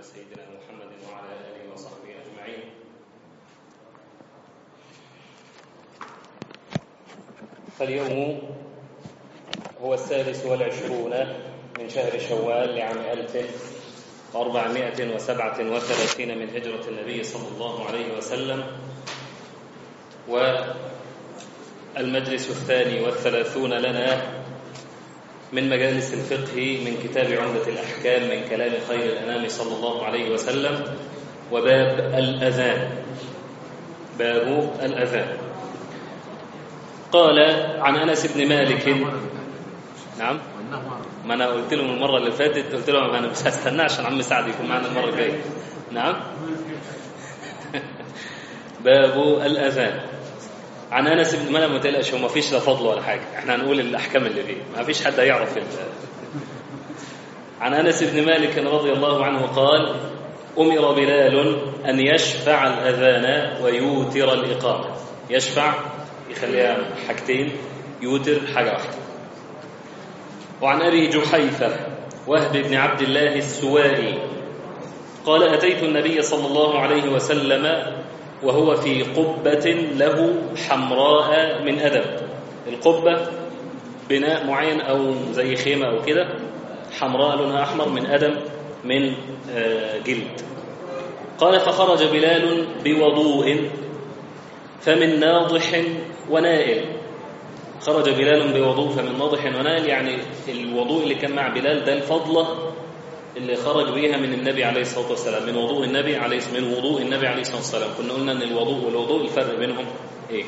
سيدنا محمد وعلى آله وصحبه أجمعين فاليوم هو السادس والعشرون من شهر شوال لعام ألف وأربعمائة وسبعة وثلاثين من هجرة النبي صلى الله عليه وسلم والمجلس الثاني والثلاثون لنا من مجالس الفقه من كتاب عمدة الأحكام من كلام خير الأنام صلى الله عليه وسلم وباب الأذان باب الأذان قال عن أنس بن مالك نعم ما أنا قلت لهم المرة اللي فاتت قلت لهم أنا مش هستنى عشان عم سعد يكون معنا المرة الجاية نعم باب الأذان عن انس بن مالك ما تقلقش هو ما فيش لا فضل ولا حاجه احنا هنقول الاحكام اللي فيه ما فيش حد هيعرف ال... عن انس بن مالك رضي الله عنه قال امر بلال ان يشفع الاذان ويوتر الاقامه يشفع يخليها حاجتين يوتر حاجه واحده وعن ابي جحيفه وهب بن عبد الله السوائي قال اتيت النبي صلى الله عليه وسلم وهو في قبة له حمراء من أدب القبة بناء معين أو زي خيمة أو كده حمراء لونها أحمر من أدم من جلد قال فخرج بلال بوضوء فمن ناضح ونائل خرج بلال بوضوء فمن ناضح ونائل يعني الوضوء اللي كان مع بلال ده الفضلة اللي خرج بيها من النبي عليه الصلاه والسلام من وضوء النبي عليه من وضوء النبي عليه الصلاه والسلام كنا قلنا ان الوضوء والوضوء الفرق بينهم ايه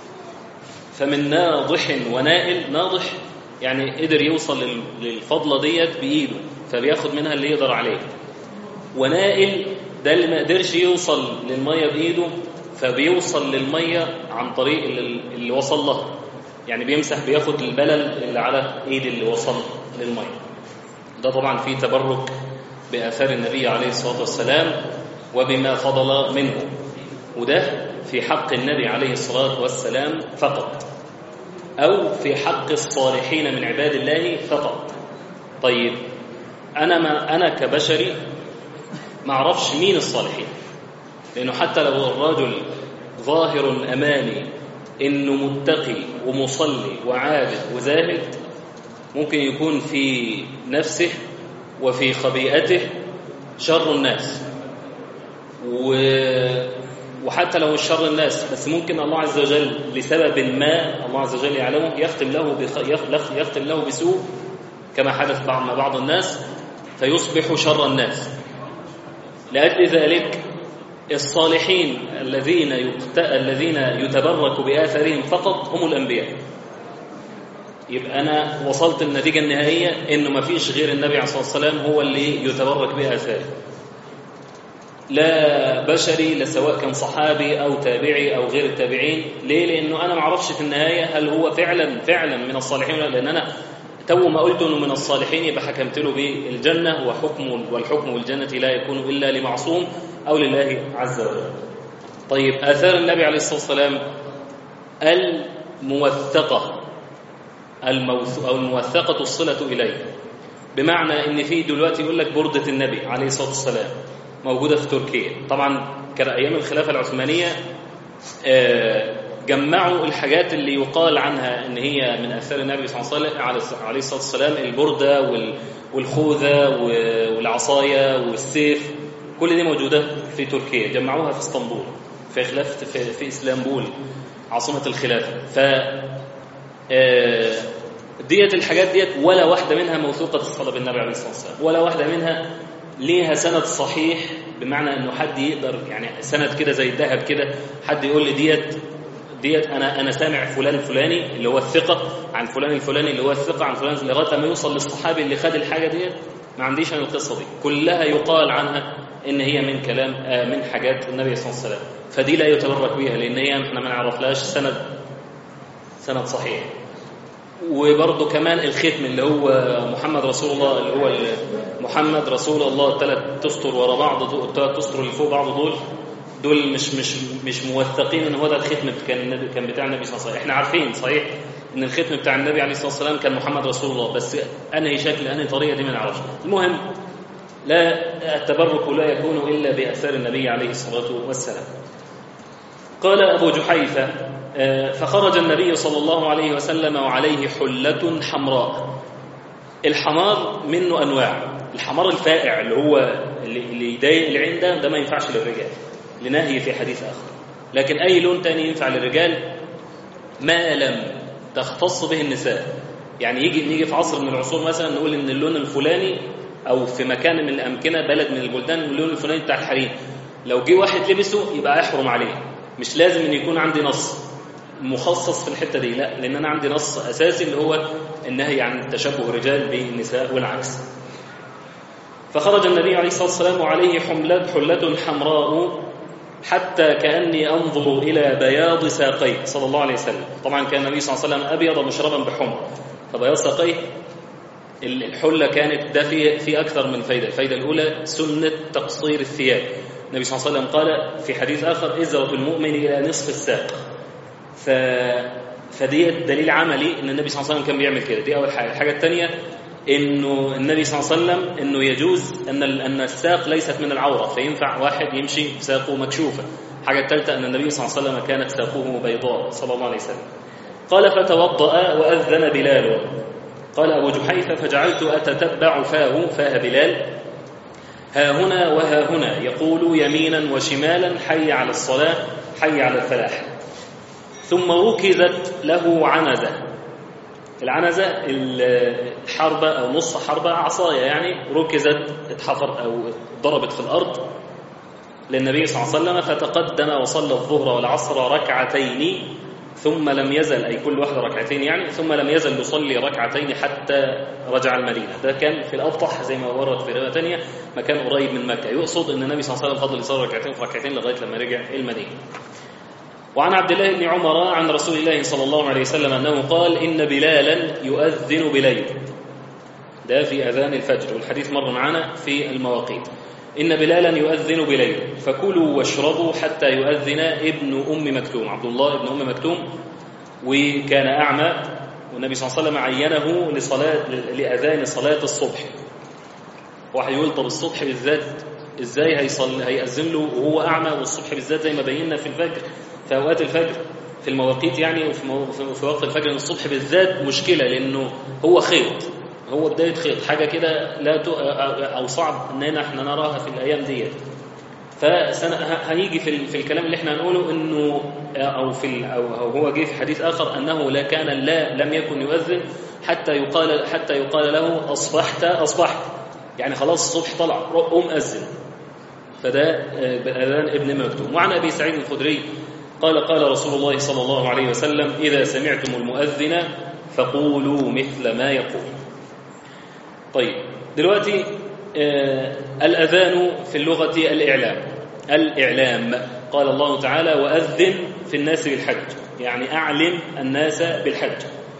فمن ناضح ونائل ناضح يعني قدر يوصل للفضله ديت بايده فبياخد منها اللي يقدر عليه ونائل ده اللي ما قدرش يوصل للميه بايده فبيوصل للميه عن طريق اللي, اللي وصل لها يعني بيمسح بياخد البلل اللي على ايد اللي وصل للميه ده طبعا فيه تبرك بآثار النبي عليه الصلاة والسلام وبما فضل منه وده في حق النبي عليه الصلاة والسلام فقط أو في حق الصالحين من عباد الله فقط طيب أنا ما أنا كبشري ما أعرفش مين الصالحين لأنه حتى لو الرجل ظاهر أمامي إنه متقي ومصلي وعابد وزاهد ممكن يكون في نفسه وفي خبيئته شر الناس و... وحتى لو مش شر الناس بس ممكن الله عز وجل لسبب ما الله عز وجل يعلمه يختم له بخ... يختم له بسوء كما حدث مع بعض الناس فيصبح شر الناس لأجل ذلك الصالحين الذين يقت... الذين يتبرك بآثارهم فقط هم الأنبياء يبقى أنا وصلت النتيجة النهائية إنه ما فيش غير النبي عليه الصلاة والسلام هو اللي يتبرك بآثاره لا بشري لا سواء كان صحابي أو تابعي أو غير التابعين ليه؟ لأنه أنا ما اعرفش في النهاية هل هو فعلا فعلا من الصالحين ولا لأن أنا تو ما قلت إنه من الصالحين يبقى حكمت له بالجنة وحكم والحكم بالجنة لا يكون إلا لمعصوم أو لله عز وجل طيب آثار النبي عليه الصلاة والسلام الموثقة الموث... أو الموثقة الصلة إليه بمعنى إن في دلوقتي يقول لك بردة النبي عليه الصلاة والسلام موجودة في تركيا طبعا كان أيام الخلافة العثمانية جمعوا الحاجات اللي يقال عنها إن هي من آثار النبي صلى الله عليه وسلم عليه الصلاة والسلام البردة وال... والخوذة والعصاية والسيف كل دي موجودة في تركيا جمعوها في اسطنبول في خلافة في, في اسطنبول عاصمة الخلافة ف ديت الحاجات ديت ولا واحدة منها موثوقة الصلاة بالنبي عليه الصلاة والسلام ولا واحدة منها ليها سند صحيح بمعنى انه حد يقدر يعني سند كده زي الذهب كده حد يقول لي ديت ديت انا انا سامع فلان الفلاني اللي هو الثقة عن فلان الفلاني اللي هو الثقة عن فلان لغايه ما يوصل للصحابي اللي خد الحاجة ديت ما عنديش انا القصة دي كلها يقال عنها ان هي من كلام من حاجات النبي صلى الله عليه وسلم فدي لا يتبرك بها لان هي احنا ما نعرفلهاش سند سند صحيح وبرضه كمان الختم اللي هو محمد رسول الله اللي هو محمد رسول الله ثلاث تسطر ورا بعض الثلاث تسطر اللي فوق بعض دول دول مش مش مش موثقين ان هو ده الختم كان النبي كان بتاع النبي صلى الله عليه وسلم احنا عارفين صحيح ان الختم بتاع النبي عليه الصلاه والسلام كان محمد رسول الله بس انهي شكل انهي طريقه دي ما نعرفش المهم لا التبرك لا يكون إلا بأثار النبي عليه الصلاة والسلام قال أبو جحيفة آه، فخرج النبي صلى الله عليه وسلم وعليه حلة حمراء الحمار منه أنواع الحمار الفائع اللي هو اللي يضايق العين ده ده ما ينفعش للرجال لنهي في حديث آخر لكن أي لون تاني ينفع للرجال ما لم تختص به النساء يعني يجي نيجي في عصر من العصور مثلا نقول ان اللون الفلاني او في مكان من الامكنه بلد من البلدان اللون الفلاني بتاع الحريم لو جه واحد لبسه يبقى يحرم عليه مش لازم ان يكون عندي نص مخصص في الحته دي لا لان انا عندي نص اساسي اللي هو النهي عن تشبه الرجال بالنساء والعكس فخرج النبي عليه الصلاه والسلام وعليه حملة حله حمراء حتى كاني انظر الى بياض ساقيه صلى الله عليه وسلم طبعا كان النبي صلى الله عليه وسلم ابيض مشربا بحمر فبياض ساقيه الحله كانت ده في في اكثر من فائده الفائده الاولى سنه تقصير الثياب النبي صلى الله عليه وسلم قال في حديث اخر ازره المؤمن الى نصف الساق ف فدي دليل عملي ان النبي صلى الله عليه وسلم كان بيعمل كده دي اول حاجه الحاجه الثانيه انه النبي صلى الله عليه وسلم انه يجوز ان ان الساق ليست من العوره فينفع واحد يمشي ساقه مكشوفه الحاجه الثالثه ان النبي صلى الله عليه وسلم كانت ساقه بيضاء صلى الله عليه وسلم قال فتوضا واذن بلال قال ابو جحيفه فجعلت اتتبع فاه فاه بلال ها هنا وها هنا يقول يمينا وشمالا حي على الصلاه حي على الفلاح ثم ركزت له عنزه العنزة الحربة أو نصف حربة عصاية يعني ركزت اتحفر أو ضربت في الأرض للنبي صلى الله عليه وسلم فتقدم وصلى الظهر والعصر ركعتين ثم لم يزل أي كل واحدة ركعتين يعني ثم لم يزل يصلي ركعتين حتى رجع المدينة ده كان في الأبطح زي ما ورد في رواية ثانية مكان قريب من مكة يقصد أن النبي صلى الله عليه وسلم فضل يصلي ركعتين في ركعتين لغاية لما رجع المدينة وعن عبد الله بن عمر عن رسول الله صلى الله عليه وسلم أنه قال إن بلالا يؤذن بليل ده في أذان الفجر والحديث مر معنا في المواقيت إن بلالا يؤذن بليل فكلوا واشربوا حتى يؤذن ابن أم مكتوم عبد الله ابن أم مكتوم وكان أعمى والنبي صلى الله عليه وسلم عينه لصلاة لأذان صلاة الصبح واحد يقول طب الصبح بالذات ازاي هيصلي هيأذن له وهو أعمى والصبح بالذات زي ما بينا في الفجر في أوقات الفجر في المواقيت يعني وفي مو... في وقت الفجر الصبح بالذات مشكلة لأنه هو خيط هو بداية خيط حاجة كده لا ت... أو صعب أننا احنا نراها في الأيام ديت فهنيجي في, في الكلام اللي احنا هنقوله انه او في او هو جه في حديث اخر انه لا كان لا لم يكن يؤذن حتى يقال حتى يقال له اصبحت اصبحت يعني خلاص الصبح طلع قوم اذن فده اذان ابن مكتوم وعن ابي سعيد الخدري قال قال رسول الله صلى الله عليه وسلم اذا سمعتم المؤذن فقولوا مثل ما يقول طيب دلوقتي آه الأذان في اللغة الإعلام الإعلام قال الله تعالى وأذن في الناس بالحج يعني أعلم الناس بالحج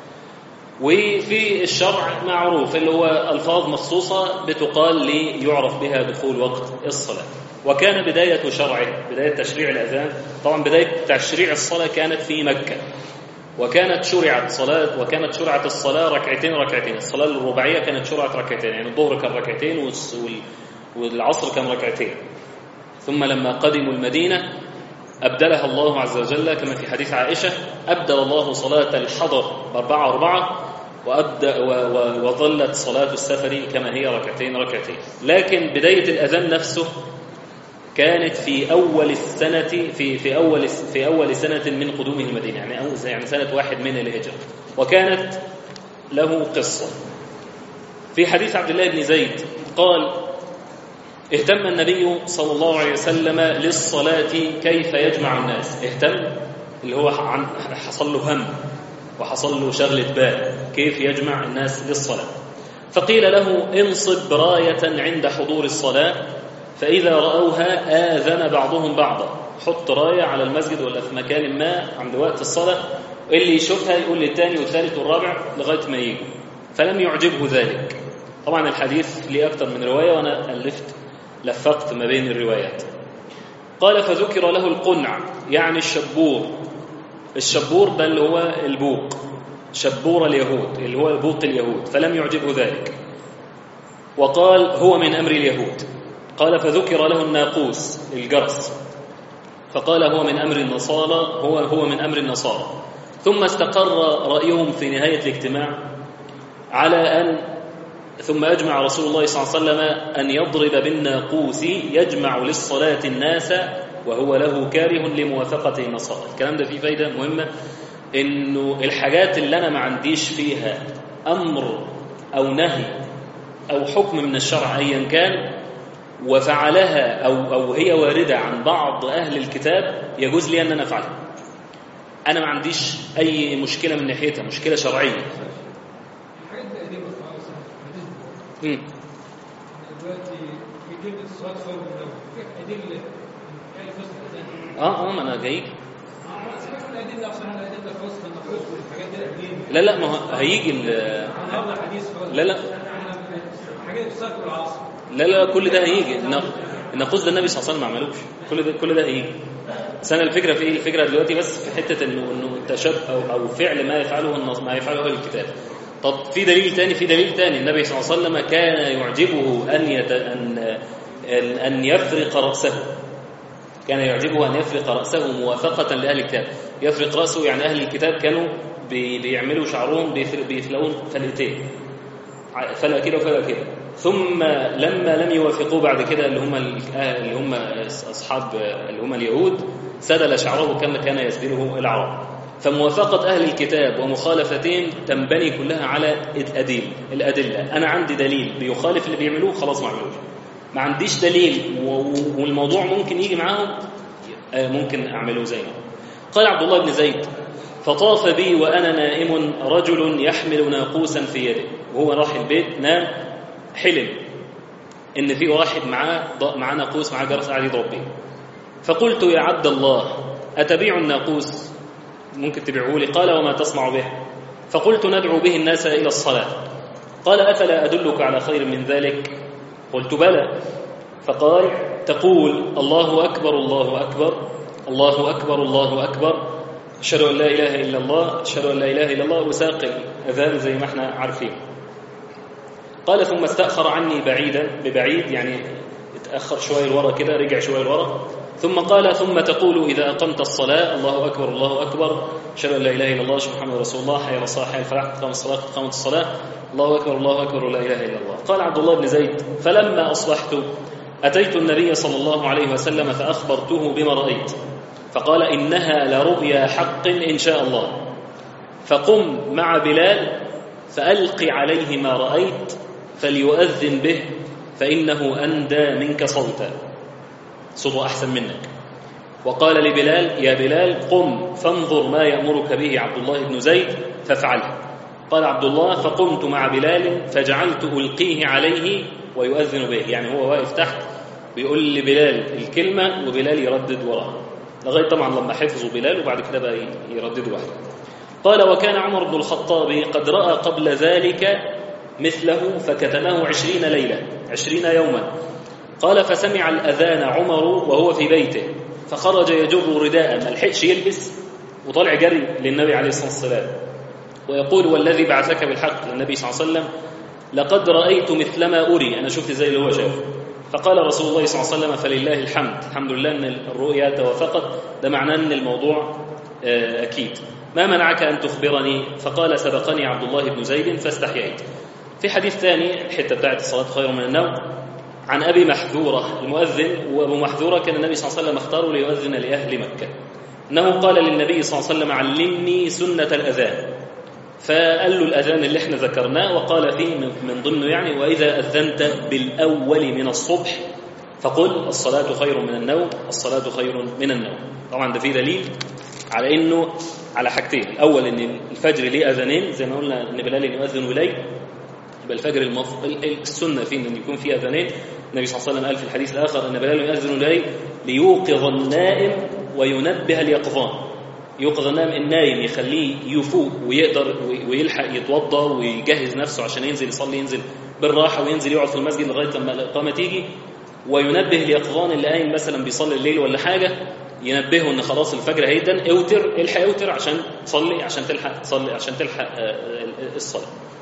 وفي الشرع معروف اللي هو ألفاظ مخصوصة بتقال ليعرف بها دخول وقت الصلاة وكان بداية شرعه بداية تشريع الأذان طبعا بداية تشريع الصلاة كانت في مكة وكانت شرعت صلاة وكانت شرعت الصلاة ركعتين ركعتين الصلاة الرباعية كانت شرعت ركعتين يعني الظهر كان ركعتين والعصر كان ركعتين ثم لما قدموا المدينة أبدلها الله عز وجل كما في حديث عائشة أبدل الله صلاة الحضر بأربعة أربعة وأبدأ وظلت صلاة السفر كما هي ركعتين ركعتين لكن بداية الأذان نفسه كانت في أول السنة في في أول في أول سنة من قدومه المدينة يعني أو يعني سنة واحد من الهجرة وكانت له قصة في حديث عبد الله بن زيد قال اهتم النبي صلى الله عليه وسلم للصلاة كيف يجمع الناس اهتم اللي هو عن حصل له هم وحصل له شغلة بال كيف يجمع الناس للصلاة فقيل له انصب راية عند حضور الصلاة فإذا رأوها آذن بعضهم بعضا حط راية على المسجد ولا في مكان ما عند وقت الصلاة اللي يشوفها يقول للثاني والثالث والرابع لغاية ما يجي فلم يعجبه ذلك طبعا الحديث ليه أكثر من رواية وأنا ألفت لفقت ما بين الروايات قال فذكر له القنع يعني الشبور الشبور ده اللي هو البوق شبور اليهود اللي هو بوق اليهود فلم يعجبه ذلك وقال هو من أمر اليهود قال فذكر له الناقوس الجرس فقال هو من أمر النصارى هو هو من أمر النصارى ثم استقر رأيهم في نهاية الاجتماع على أن ثم أجمع رسول الله صلى الله عليه وسلم أن يضرب بالناقوس يجمع للصلاة الناس وهو له كاره لموافقة النصارى الكلام ده فيه فايدة مهمة إنه الحاجات اللي أنا ما عنديش فيها أمر أو نهي أو حكم من الشرع أيا كان وفعلها أو, أو هي واردة عن بعض أهل الكتاب يجوز لي أن أنا أفعلها أنا ما عنديش أي مشكلة من ناحيتها مشكلة شرعية الحاجات دي قديمة خالص مم. دلوقتي بيجيب الصوت فوق النوم في أدلة يعني فصل الأذان اه اه ما انا جايك سيبك من الأدلة أصلا الأدلة في وسط النفوس والحاجات دي قديمة لا لا ما هو هيجي ال- النهارده حديث خالص لا، لا. احنا حاجات في صرف العصر لا لا كل ده هيجي النق- الناقوس ده النبي صلى الله عليه وسلم ما عملوش كل ده كل ده هيجي بس انا الفكره في ايه الفكره دلوقتي بس في حته انه انه تشب او او فعل ما يفعله النص ما يفعله اهل الكتاب طب في دليل تاني في دليل تاني النبي صلى الله عليه وسلم كان يعجبه ان يت... ان ان أن يفرق راسه كان يعجبه ان يفرق راسه موافقه لاهل الكتاب يفرق راسه يعني اهل الكتاب كانوا بي... بيعملوا شعرهم بيفرق بيفلقون فلقتين فلا كده وفلا كده ثم لما لم يوافقوه بعد كده اللي هم اللي هم اصحاب اللي هم اليهود سدل شعره كما كان يسدله العرب فموافقة أهل الكتاب ومخالفتهم تنبني كلها على الأدلة الأدلة أنا عندي دليل بيخالف اللي بيعملوه خلاص ما اعملوش ما عنديش دليل و- والموضوع ممكن يجي معاهم آه، ممكن أعمله زي ما هو. قال عبد الله بن زيد فطاف بي وأنا نائم رجل يحمل ناقوسا في يده وهو راح البيت نام حلم إن في واحد معاه ض- معاه ناقوس معاه جرس قاعد يضرب بيه فقلت يا عبد الله أتبيع الناقوس ممكن تبيعه لي قال وما تصنع به فقلت ندعو به الناس إلى الصلاة قال أفلا أدلك على خير من ذلك قلت بلى فقال تقول الله أكبر الله أكبر الله أكبر الله أكبر أشهد أن لا إله إلا الله أشهد أن لا إله إلا الله وساق الأذان زي ما احنا عارفين قال ثم استأخر عني بعيدا ببعيد يعني اتأخر شوية لورا كده رجع شوية لورا ثم قال ثم تقول إذا أقمت الصلاة الله أكبر الله أكبر أشهد أن لا إله إلا الله أشهد محمد رسول الله حي على الصلاة حي على الفلاح قام الصلاة قامت الصلاة الله أكبر الله أكبر لا إله إلا الله قال عبد الله بن زيد فلما أصبحت أتيت النبي صلى الله عليه وسلم فأخبرته بما رأيت فقال إنها لرؤيا حق إن شاء الله فقم مع بلال فألق عليه ما رأيت فليؤذن به فإنه أندى منك صوتا صوته أحسن منك وقال لبلال يا بلال قم فانظر ما يأمرك به عبد الله بن زيد فافعله قال عبد الله فقمت مع بلال فجعلت ألقيه عليه ويؤذن به يعني هو واقف تحت بيقول لبلال الكلمة وبلال يردد وراه لغاية طبعا لما حفظوا بلال وبعد كده بقى يرددوا واحد قال وكان عمر بن الخطاب قد رأى قبل ذلك مثله فكتمه عشرين ليلة عشرين يوما قال فسمع الأذان عمر وهو في بيته فخرج يجر رداء ما لحقش يلبس وطلع جري للنبي عليه الصلاة والسلام ويقول والذي بعثك بالحق للنبي صلى الله عليه وسلم لقد رأيت مثل ما أري أنا شفت زي اللي هو شافه فقال رسول الله صلى الله عليه وسلم فلله الحمد الحمد لله أن الرؤيا توافقت ده معناه أن الموضوع آه، أكيد ما منعك أن تخبرني فقال سبقني عبد الله بن زيد فاستحييت في حديث ثاني الحتة بتاعت الصلاة خير من النوم عن أبي محذورة المؤذن وأبو محذورة كان النبي صلى الله عليه وسلم اختاره ليؤذن لأهل مكة أنه قال للنبي صلى الله عليه وسلم علمني سنة الأذان فقال له الأذان اللي احنا ذكرناه وقال فيه من من ضمنه يعني وإذا أذنت بالأول من الصبح فقل الصلاة خير من النوم الصلاة خير من النوم طبعا ده فيه دليل على انه على حاجتين الاول ان الفجر ليه اذانين زي ما قلنا ان بلال يؤذن اليه يبقى الفجر المف... السنه فيه ان يكون فيه اذانين النبي صلى الله عليه وسلم قال في الحديث الاخر ان بلال يؤذن اليه ليوقظ النائم وينبه اليقظان يوقظ النائم النايم يخليه يفوق ويقدر ويلحق يتوضا ويجهز نفسه عشان ينزل يصلي ينزل بالراحه وينزل يقعد في المسجد لغايه لما الاقامه تيجي وينبه اليقظان اللي قايم مثلا بيصلي الليل ولا حاجه ينبهه ان خلاص الفجر هيدن اوتر الحق اوتر عشان تصلي عشان تلحق تصلي عشان تلحق الصلاه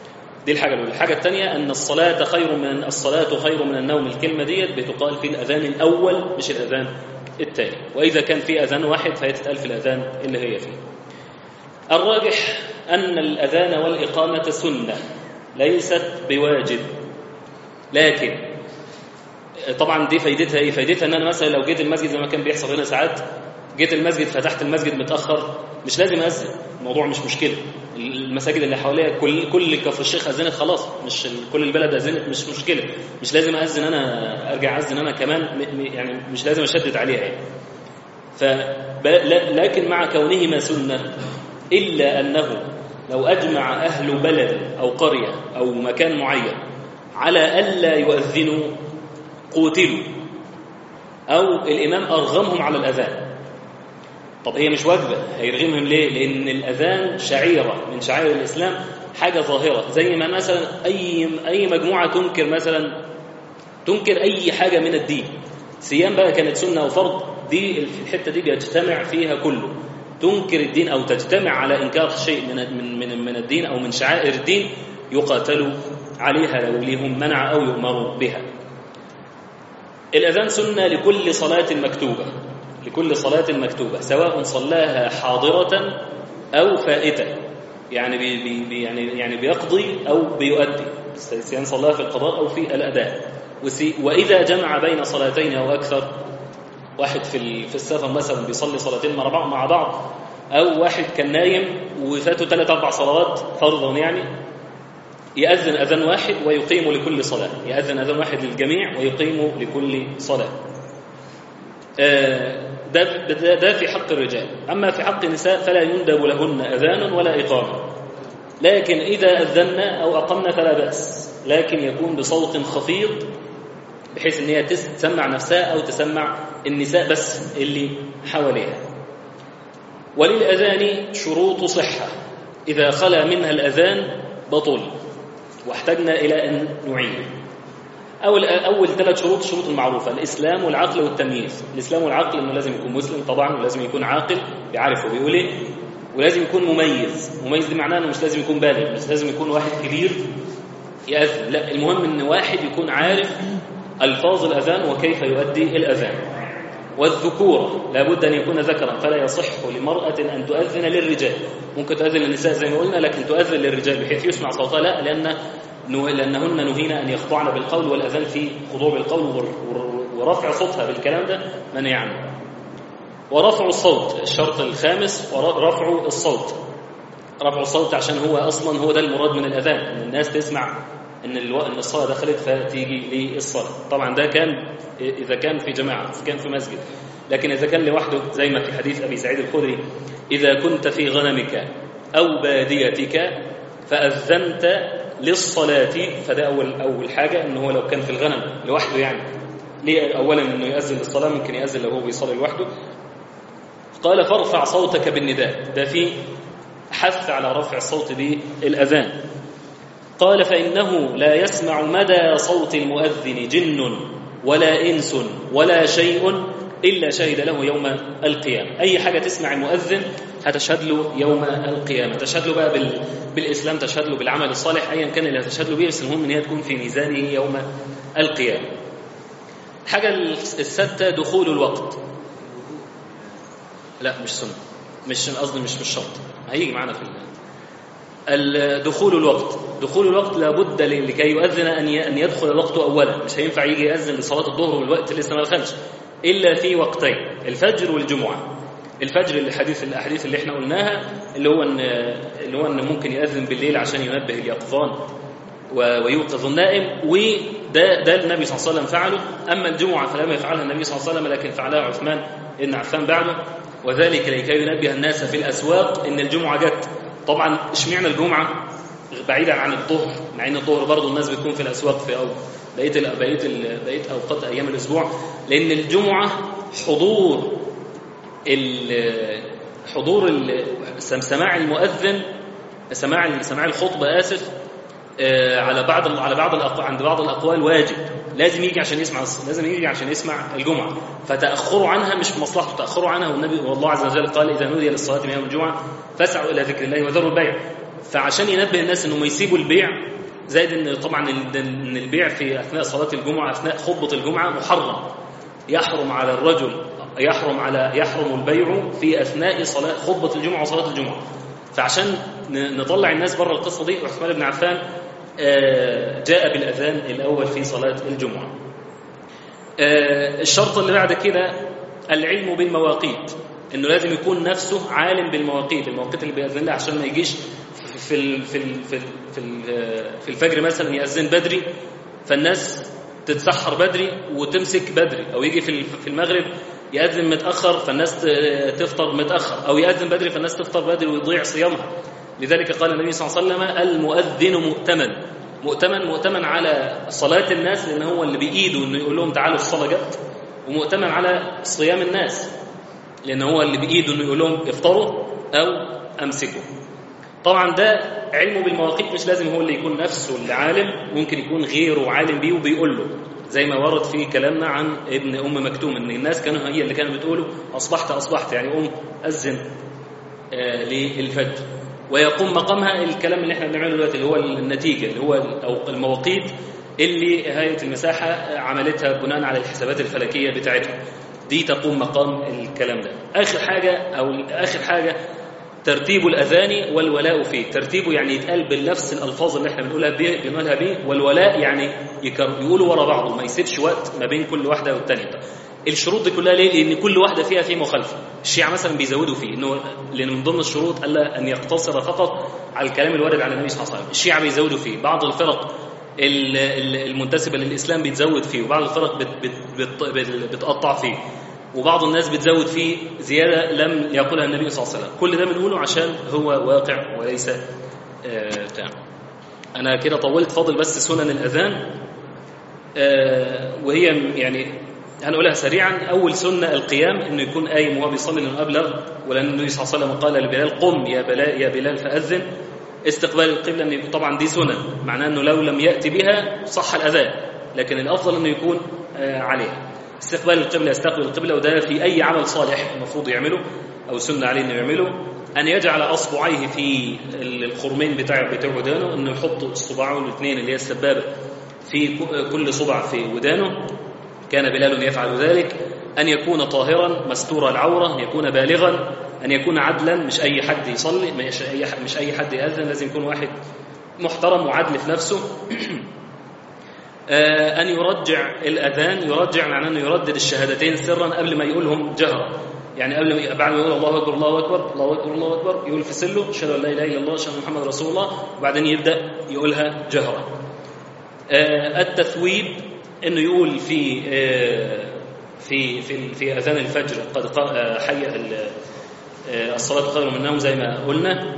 دي الحاجة الأولى الحاجة الثانية أن الصلاة خير من الصلاة خير من النوم الكلمة ديت بتقال في الأذان الأول مش الأذان الثاني وإذا كان في أذان واحد فهي تتقال في الأذان اللي هي فيه الراجح أن الأذان والإقامة سنة ليست بواجب لكن طبعا دي فايدتها ايه فايدتها ان انا مثلا لو جيت المسجد زي ما كان بيحصل هنا ساعات جيت المسجد فتحت المسجد متاخر مش لازم اذن الموضوع مش مشكله المساجد اللي حواليا كل كل كفر الشيخ اذنت خلاص مش كل البلد اذنت مش مشكله مش لازم اذن انا ارجع اذن انا كمان يعني مش لازم اشدد عليها يعني ف لكن مع كونهما سنه الا انه لو اجمع اهل بلد او قريه او مكان معين على الا يؤذنوا قوتلوا أو الإمام أرغمهم على الأذان طب هي مش واجبة هيرغمهم ليه؟ لأن الأذان شعيرة من شعائر الإسلام حاجة ظاهرة زي ما مثلا أي أي مجموعة تنكر مثلا تنكر أي حاجة من الدين صيام بقى كانت سنة وفرض دي في الحتة دي بيجتمع فيها كله تنكر الدين أو تجتمع على إنكار شيء من من من, من الدين أو من شعائر الدين يقاتلوا عليها لو ليهم منع أو يؤمروا بها الأذان سنة لكل صلاة مكتوبة لكل صلاة مكتوبة سواء صلاها حاضرة أو فائتة يعني بي بي يعني يعني بيقضي أو بيؤدي الصيام صلاها في القضاء أو في الأداء وإذا جمع بين صلاتين أو أكثر واحد في في السفر مثلا بيصلي صلاتين مع بعض مع بعض أو واحد كان نايم وفاته ثلاث أربع صلوات فرضا يعني يأذن أذان واحد ويقيم لكل صلاة يأذن أذان واحد للجميع ويقيم لكل صلاة ده, ده, ده في حق الرجال أما في حق النساء فلا يندب لهن أذان ولا إقامة لكن إذا أذنا أو أقمنا فلا بأس لكن يكون بصوت خفيض بحيث أن هي تسمع نفسها أو تسمع النساء بس اللي حواليها وللأذان شروط صحة إذا خلا منها الأذان بطل واحتجنا إلى أن نعيد أول أول ثلاث شروط الشروط المعروفة الإسلام والعقل والتمييز الإسلام والعقل إنه لازم يكون مسلم طبعا ولازم يكون عاقل بيعرف وبيقول إيه ولازم يكون مميز مميز دي معناه إنه مش لازم يكون بالغ مش لازم يكون واحد كبير يأذن لا المهم إن واحد يكون عارف ألفاظ الأذان وكيف يؤدي الأذان والذكورة لابد أن يكون ذكرا فلا يصح لمرأة أن تؤذن للرجال ممكن تؤذن للنساء زي ما قلنا لكن تؤذن للرجال بحيث يسمع صوتها لا لأن لأنهن نهينا أن يخضعن بالقول والأذان في خضوع بالقول ورفع صوتها بالكلام ده منع عنه ورفع الصوت الشرط الخامس ورفع الصوت رفع الصوت عشان هو أصلا هو ده المراد من الأذان أن الناس تسمع ان الو... ان الصلاه دخلت فتيجي للصلاه طبعا ده كان اذا كان في جماعه اذا كان في مسجد لكن اذا كان لوحده زي ما في حديث ابي سعيد الخدري اذا كنت في غنمك او باديتك فاذنت للصلاه فده اول اول حاجه ان هو لو كان في الغنم لوحده يعني ليه اولا انه ياذن للصلاه ممكن ياذن لو هو بيصلي لوحده قال فارفع صوتك بالنداء ده في حث على رفع الصوت بالاذان قال فإنه لا يسمع مدى صوت المؤذن جن ولا إنس ولا شيء إلا شهد له يوم القيامة أي حاجة تسمع المؤذن هتشهد له يوم القيامة تشهد له بقى بال... بالإسلام تشهد له بالعمل الصالح أيا كان اللي هتشهد له بيه بس المهم إن هي تكون في ميزانه يوم القيامة الحاجة الستة دخول الوقت لا مش سنة مش قصدي مش مش شرط هيجي معانا في دخول الوقت دخول الوقت لابد لكي يؤذن أن أن يدخل الوقت أولا مش هينفع يجي يأذن لصلاة الظهر والوقت لسه ما دخلش إلا في وقتين الفجر والجمعة الفجر الحديث الأحاديث اللي احنا قلناها اللي هو أن اللي هو أن ممكن يأذن بالليل عشان ينبه اليقظان ويوقظ النائم وده ده النبي صلى الله عليه وسلم فعله أما الجمعة فلم يفعلها النبي صلى الله عليه وسلم لكن فعلها عثمان بن عفان بعده وذلك لكي ينبه الناس في الأسواق إن الجمعة جت طبعا اشمعنى الجمعة بعيدا عن الظهر مع ان الظهر برضه الناس بتكون في الاسواق في أو بقيه ال بقيه ال بقيه اوقات ايام الاسبوع لان الجمعه حضور ال حضور ال سماع المؤذن سماع سماع الخطبه اسف على بعض على بعض الأقوال عند بعض الاقوال واجب لازم يجي عشان يسمع لازم يجي عشان يسمع الجمعه فتاخره عنها مش في مصلحته تاخره عنها والنبي والله عز وجل قال اذا نودي للصلاه من يوم الجمعه فاسعوا الى ذكر الله وذروا البيع فعشان ينبه الناس انهم يسيبوا البيع زائد ان طبعا ال- ان البيع في اثناء صلاه الجمعه اثناء خطبه الجمعه محرم يحرم على الرجل يحرم على يحرم البيع في اثناء صلاه خطبه الجمعه وصلاه الجمعه فعشان ن- نطلع الناس بره القصه دي عثمان بن عفان آه، جاء بالاذان الاول في صلاه الجمعه آه، الشرط اللي بعد كده العلم بالمواقيت انه لازم يكون نفسه عالم بالمواقيت المواقيت اللي بيأذن لها عشان ما يجيش في ال في ال في ال في, ال في الفجر مثلا يأذن بدري فالناس تتسحر بدري وتمسك بدري او يجي في ال- في المغرب يأذن متأخر فالناس ت- تفطر متأخر او يأذن بدري فالناس تفطر بدري ويضيع صيامها لذلك قال النبي صلى الله عليه وسلم المؤذن مؤتمن مؤتمن مؤتمن على صلاة الناس لأن هو اللي بإيده إنه يقول لهم تعالوا الصلاة جت ومؤتمن على صيام الناس لأن هو اللي بإيده إنه يقول لهم افطروا أو أمسكوا طبعا ده علمه بالمواقيت مش لازم هو اللي يكون نفسه اللي عالم ممكن يكون غيره عالم بيه وبيقول له زي ما ورد في كلامنا عن ابن أم مكتوم إن الناس كانوا هي اللي كانوا بتقولوا أصبحت أصبحت يعني قوم أذن آه، للفجر ويقوم مقامها الكلام اللي احنا بنعمله دلوقتي اللي هو النتيجه اللي هو او المواقيت اللي هيئه المساحه عملتها بناء على الحسابات الفلكيه بتاعتها دي تقوم مقام الكلام ده اخر حاجه او اخر حاجه ترتيب الاذان والولاء فيه ترتيبه يعني يتقال بنفس الالفاظ اللي احنا بنقولها بيه بنقولها بيه والولاء يعني يكر- يقولوا ورا بعض ما يسيبش وقت ما بين كل واحده والثانيه الشروط دي كلها ليه؟ لان كل واحده فيها في مخالفه الشيعه مثلا بيزودوا فيه انه لان من ضمن الشروط الا ان يقتصر فقط على الكلام الوارد على النبي صلى الله عليه وسلم الشيعه بيزودوا فيه بعض الفرق ال- ال- المنتسبه للاسلام بتزود فيه وبعض الفرق بت بت بت بت بتقطع فيه وبعض الناس بتزود فيه زياده لم يقولها النبي صلى الله عليه وسلم كل ده بنقوله عشان هو واقع وليس آه بتاع انا كده طولت فاضل بس سنن الاذان آه، وهي يعني هنقولها سريعا اول سنه القيام انه يكون قايم وهو بيصلي لانه ابلغ ولان النبي صلى الله عليه وسلم قال لبلال قم يا بلال يا بلال فاذن استقبال القبله إن طبعا دي سنن معناه انه لو لم ياتي بها صح الاذان لكن الافضل انه يكون آه، عليها استقبال القبله يستقبل القبله وده في اي عمل صالح المفروض يعمله او سنه عليه انه يعمله ان يجعل اصبعيه في الخرمين بتاع بتوع ودانه انه يحط اصبعه الاثنين اللي هي السبابه في ك- كل صبع في ودانه كان بلال يفعل ذلك أن يكون طاهرا مستور العورة أن يكون بالغا أن يكون عدلا مش أي حد يصلي مش أي حد, مش أي حد يأذن لازم يكون واحد محترم وعدل في نفسه آه، أن يرجع الأذان يرجع معناه أنه يردد الشهادتين سرا قبل ما يقولهم جهرا يعني قبل ما بعد ما يقول الله أكبر الله أكبر الله أكبر الله أكبر يقول في سله أشهد أن لا إله إلا الله أشهد أن محمد رسول الله وبعدين يبدأ يقولها جهرا آه، التثويب انه يقول في آه، في في في اذان الفجر قد قا- آه، حي ال- آه، الصلاه خير من النوم زي ما قلنا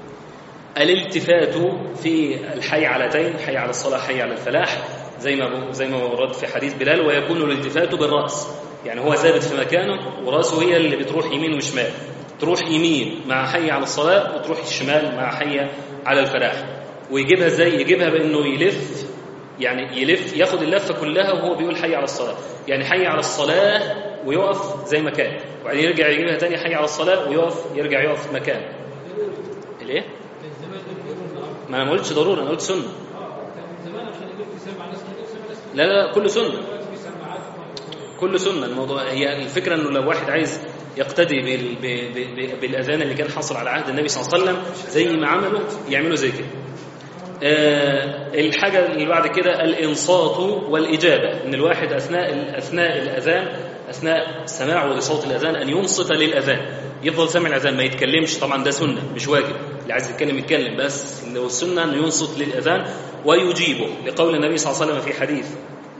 الالتفات في الحي علتين حي على الصلاه حي على الفلاح زي ما زي ما ورد في حديث بلال ويكون الالتفات بالراس يعني هو ثابت في مكانه وراسه هي اللي بتروح يمين وشمال تروح يمين مع حي على الصلاه وتروح شمال مع حي على الفلاح ويجيبها ازاي يجيبها بانه يلف يعني يلف ياخد اللفه كلها وهو بيقول حي على الصلاه يعني حي على الصلاه ويقف زي ما كان وبعدين يرجع يجيبها تاني حي على الصلاه ويقف يرجع يقف في مكانه الايه كان زمان دول بيقولوا النهارده ما انا ما قلتش ضروره انا قلت سنه اه كان زمان عشان يقول في سمع ناس كتير سمع ناس كتير لا لا لا كله سنه دلوقتي في سماعات كل سنة الموضوع هي الفكرة انه لو واحد عايز يقتدي بال... ب... ب... ب... بالاذان اللي كان حاصل على عهد النبي صلى الله عليه وسلم زي ما عملوا يعملوا زي كده. آه الحاجة اللي بعد كده الانصات والاجابة ان الواحد اثناء اثناء الاذان اثناء سماعه لصوت الاذان ان ينصت للاذان يفضل سامع الاذان ما يتكلمش طبعا ده سنة مش واجب اللي عايز يتكلم يتكلم بس لو السنة انه ينصت للاذان ويجيبه لقول النبي صلى الله عليه وسلم في حديث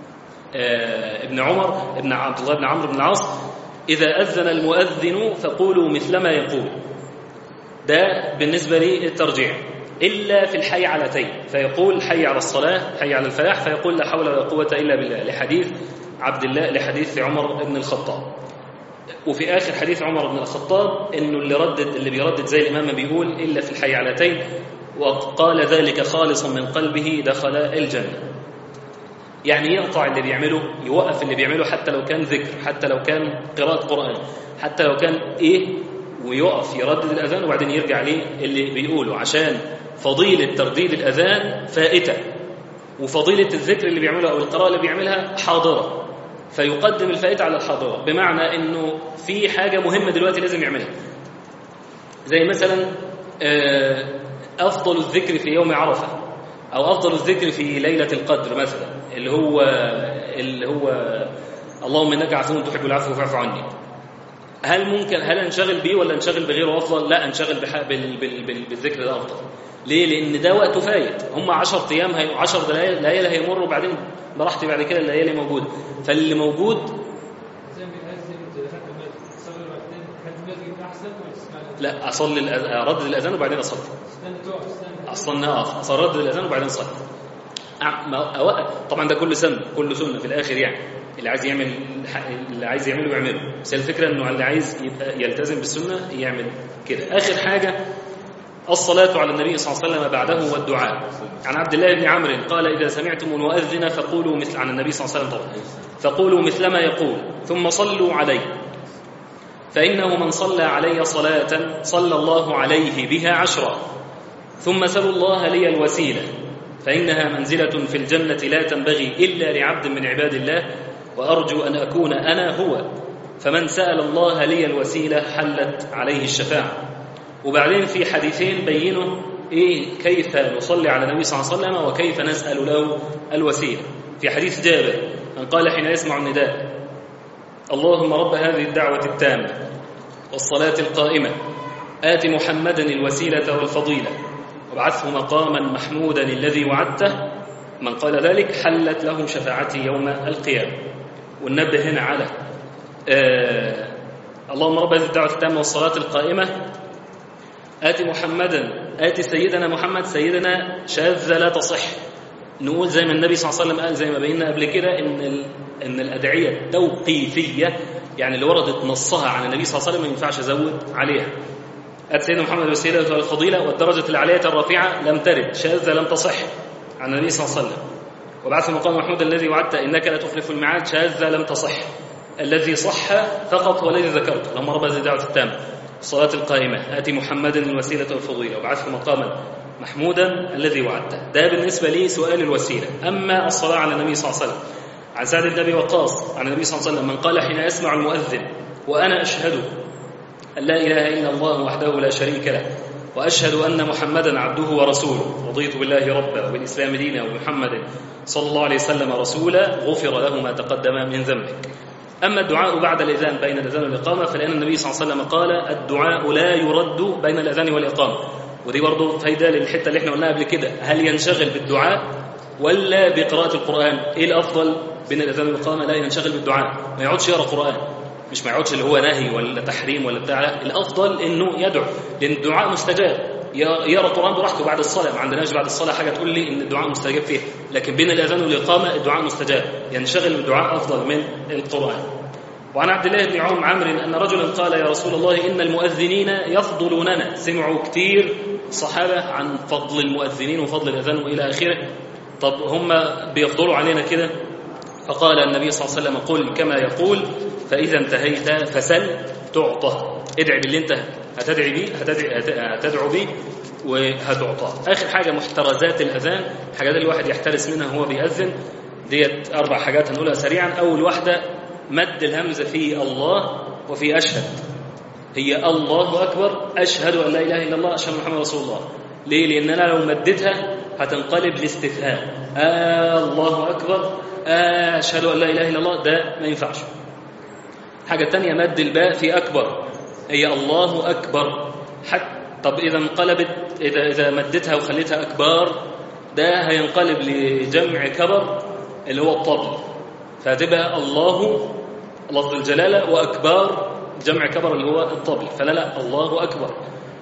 آه، ابن عمر ابن عبد الله بن عمرو بن العاص إذا أذن المؤذن فقولوا مثل ما يقول ده بالنسبة لي الترجيع إلا في الحي علتين فيقول حي على الصلاة حي على الفلاح فيقول لا حول ولا قوة إلا بالله لحديث عبد الله لحديث عمر بن الخطاب وفي آخر حديث عمر بن الخطاب إنه اللي ردد اللي بيردد زي الإمام ما بيقول إلا في الحي علتين وقال ذلك خالصا من قلبه دخل الجنة يعني يقطع اللي بيعمله يوقف اللي بيعمله حتى لو كان ذكر حتى لو كان قراءة قرآن حتى لو كان إيه ويقف يردد الأذان وبعدين يرجع ليه اللي بيقوله عشان فضيلة ترديد الأذان فائتة وفضيلة الذكر اللي بيعملها أو القراءة اللي بيعملها حاضرة فيقدم الفائتة على الحاضرة بمعنى أنه في حاجة مهمة دلوقتي لازم يعملها زي مثلا آه، أفضل الذكر في يوم عرفة أو أفضل الذكر في ليلة القدر مثلا اللي هو اللي هو اللهم إنك عفو تحب العفو فاعف عني هل ممكن هل انشغل بيه ولا انشغل بغيره افضل لا انشغل بح... بال... بال... بال... بالذكر ده افضل ليه لان ده وقته فايت هم 10 ايام هي 10 ليالي هيمروا وبعدين براحتي بعد كده الليالي موجوده فاللي موجود زي ما بيأذن زي دخلت المسجد تصلي ركعتين دخلت المسجد احسن ولا تسمع الأذان؟ لا اصلي الأذ... اردد الاذان وبعدين اصلي استنى تقف استنى اصلا اقف اصلي اردد الاذان وبعدين اصلي أع- ما- أوقف. طبعا ده كله سنه كله سنه في الاخر يعني اللي عايز يعمل اللي عايز يعمله يعمله بس الفكره انه اللي عايز يبقى يلتزم بالسنه يعمل كده اخر حاجه الصلاة على النبي صلى الله عليه وسلم بعده والدعاء عن عبد الله بن عمرو قال إذا سمعتم المؤذن فقولوا مثل عن النبي صلى الله عليه وسلم طبعا فقولوا مثل ما يقول ثم صلوا عليه فإنه من صلى علي صلاة صلى الله عليه بها عشرا ثم سلوا الله لي الوسيلة فإنها منزلة في الجنة لا تنبغي إلا لعبد من عباد الله وأرجو أن أكون أنا هو فمن سأل الله لي الوسيلة حلت عليه الشفاعة وبعدين في حديثين بينوا إيه كيف نصلي على النبي صلى الله عليه وسلم وكيف نسأل له الوسيلة في حديث جابر من قال حين يسمع النداء اللهم رب هذه الدعوة التامة والصلاة القائمة آت محمدا الوسيلة والفضيلة وابعثه مقاما محمودا الذي وعدته من قال ذلك حلت له شفاعتي يوم القيامة وننبه هنا على آه اللهم رب هذه الدعوة التامة والصلاة القائمة آت محمدا آت سيدنا محمد سيدنا شاذة لا تصح نقول زي ما النبي صلى الله عليه وسلم قال زي ما بينا قبل كده ان ال... ان الادعيه التوقيفيه يعني اللي وردت نصها عن النبي صلى الله عليه وسلم ما ينفعش ازود عليها ات سيدنا محمد الوسيله والفضيله والدرجه العاليه الرفيعه لم ترد شاذه لم تصح عن النبي صلى الله عليه وسلم وبعث مقام محمود الذي وعدت انك لا تخلف الميعاد شاذه لم تصح الذي صح فقط هو الذي ذكرته اللهم رب هذه الدعوه التامه الصلاه القائمه اتي محمدا الوسيله والفضيله وابعثه مقاما محمودا الذي وعدته ده بالنسبة لي سؤال الوسيلة أما الصلاة على النبي صلى الله عليه وسلم عن سعد بن أبي وقاص عن النبي صلى الله عليه وسلم من قال حين يسمع المؤذن وأنا أشهد أن لا إله إلا الله وحده لا شريك له وأشهد أن محمدا عبده ورسوله رضيت بالله ربا وبالإسلام دينا ومحمد صلى الله عليه وسلم رسولا غفر له ما تقدم من ذنبك أما الدعاء بعد الإذان بين الأذان والإقامة فلأن النبي صلى الله عليه وسلم قال الدعاء لا يرد بين الأذان والإقامة ودي برضه فايدة للحتة اللي احنا قلناها قبل كده هل ينشغل بالدعاء ولا بقراءة القرآن إيه الأفضل بين الأذان والإقامة لا ينشغل بالدعاء ما يقعدش يقرأ قرآن مش ما يقعدش اللي هو نهي ولا تحريم ولا بتاع لا الأفضل إنه يدعو لأن الدعاء مستجاب يقرا القرآن براحته بعد الصلاة ما عندناش بعد الصلاة حاجة تقول لي إن الدعاء مستجاب فيها لكن بين الأذان والإقامة الدعاء مستجاب ينشغل بالدعاء أفضل من القرآن وعن عبد الله بن عم عمرو أن رجلا قال يا رسول الله إن المؤذنين يفضلوننا سمعوا كتير الصحابة عن فضل المؤذنين وفضل الأذان وإلى آخره طب هم بيفضلوا علينا كده فقال النبي صلى الله عليه وسلم قل كما يقول فإذا انتهيت فسل تعطى ادعي باللي انت هتدعي بيه هتدعي هتدعو بيه وهتعطى آخر حاجة محترزات الأذان حاجات الواحد يحترس منها وهو بيأذن ديت أربع حاجات هنقولها سريعا أول واحدة مد الهمزة في الله وفي أشهد هي الله أكبر أشهد أن لا إله إلا الله أشهد محمد رسول الله ليه؟ لأن أنا لو مدتها هتنقلب لاستفهام آه الله أكبر آه أشهد أن لا إله إلا الله ده ما ينفعش حاجة تانية مد الباء في أكبر هي الله أكبر حتى طب إذا انقلبت إذا إذا مدتها وخليتها أكبر ده هينقلب لجمع كبر اللي هو الطبل فهتبقى الله لفظ الجلالة وأكبر جمع كبر اللي هو الطبل فلا لا الله أكبر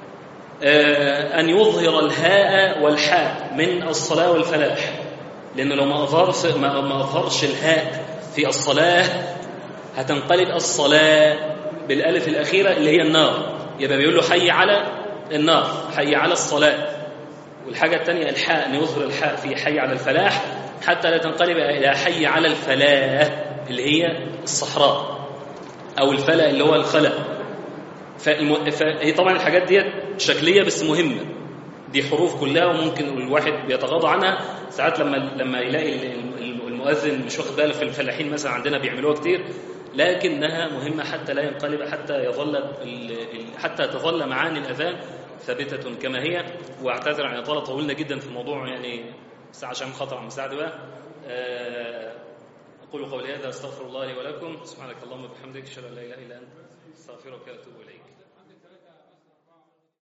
آه أن يظهر الهاء والحاء من الصلاة والفلاح لأنه لو ما أظهرش ما ما أظهرش الهاء في الصلاة هتنقلب الصلاة بالألف الأخيرة اللي هي النار يبقى بيقول له حي على النار حي على الصلاة والحاجة الثانية الحاء أن يظهر الحاء في حي على الفلاح حتى لا تنقلب إلى حي على الفلاح اللي هي الصحراء أو الفلا اللي هو الخلا فالم... فهي طبعا الحاجات ديت شكلية بس مهمة دي حروف كلها وممكن الواحد بيتغاضى عنها ساعات لما لما يلاقي ال- ال- المؤذن مش واخد باله في الفلاحين مثلا عندنا بيعملوها كتير لكنها مهمة حتى لا ينقلب حتى يظل ال- ال- حتى تظل معاني الأذان ثابتة كما هي واعتذر عن إطالة طولنا جدا في الموضوع يعني ساعة عشان خاطر عم مساعد بقى آه، أقول قولي هذا أستغفر الله لي ولكم سبحانك اللهم وبحمدك أشهد أن لا إله إلا أنت أستغفرك وأتوب إليك